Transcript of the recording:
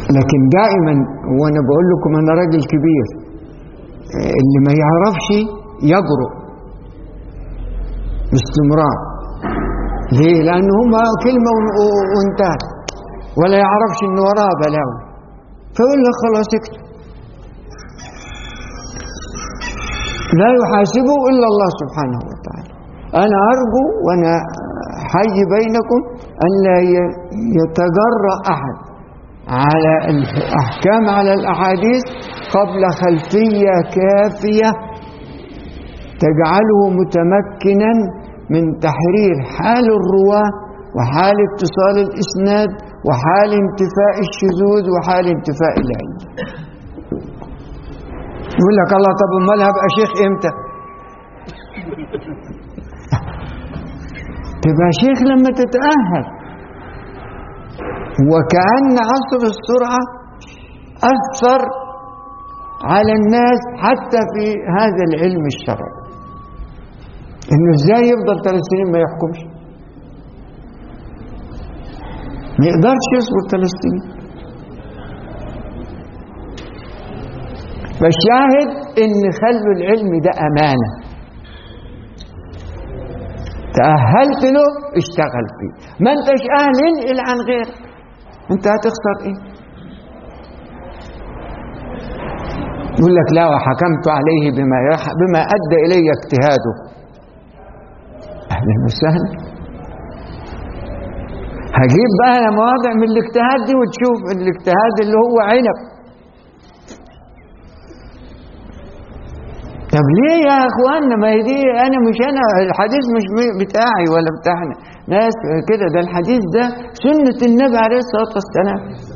لكن دائما وانا بقول لكم انا راجل كبير اللي ما يعرفش يجرؤ باستمرار ليه لان هم كلمه وانتهت ولا يعرفش ان وراها بلاوي فيقول لك خلاص اكتب لا يحاسبه الا الله سبحانه وتعالى انا ارجو وانا حي بينكم ان لا يتجرأ احد على الأحكام على الأحاديث قبل خلفية كافية تجعله متمكنا من تحرير حال الرواة وحال اتصال الإسناد وحال انتفاء الشذوذ وحال انتفاء العلم يقول لك الله طب امال هبقى شيخ امتى تبقى شيخ لما تتأهل وكأن عصر السرعة أثر على الناس حتى في هذا العلم الشرعي انه ازاي يفضل ثلاث سنين ما يحكمش ما يقدرش يصبر ثلاث سنين فالشاهد ان خلوا العلم ده امانه تأهلت له اشتغل فيه ما انتش اهل انقل عن غيرك انت هتخسر ايه يقول لك لا وحكمت عليه بما يح... بما ادى الي اجتهاده اهلا وسهلا هجيب بقى مواضع من الاجتهاد دي وتشوف الاجتهاد اللي هو عنب طب ليه يا اخوانا ما هي دي انا مش انا الحديث مش بتاعي ولا بتاعنا ناس كده ده الحديث ده سنة النبي عليه الصلاة والسلام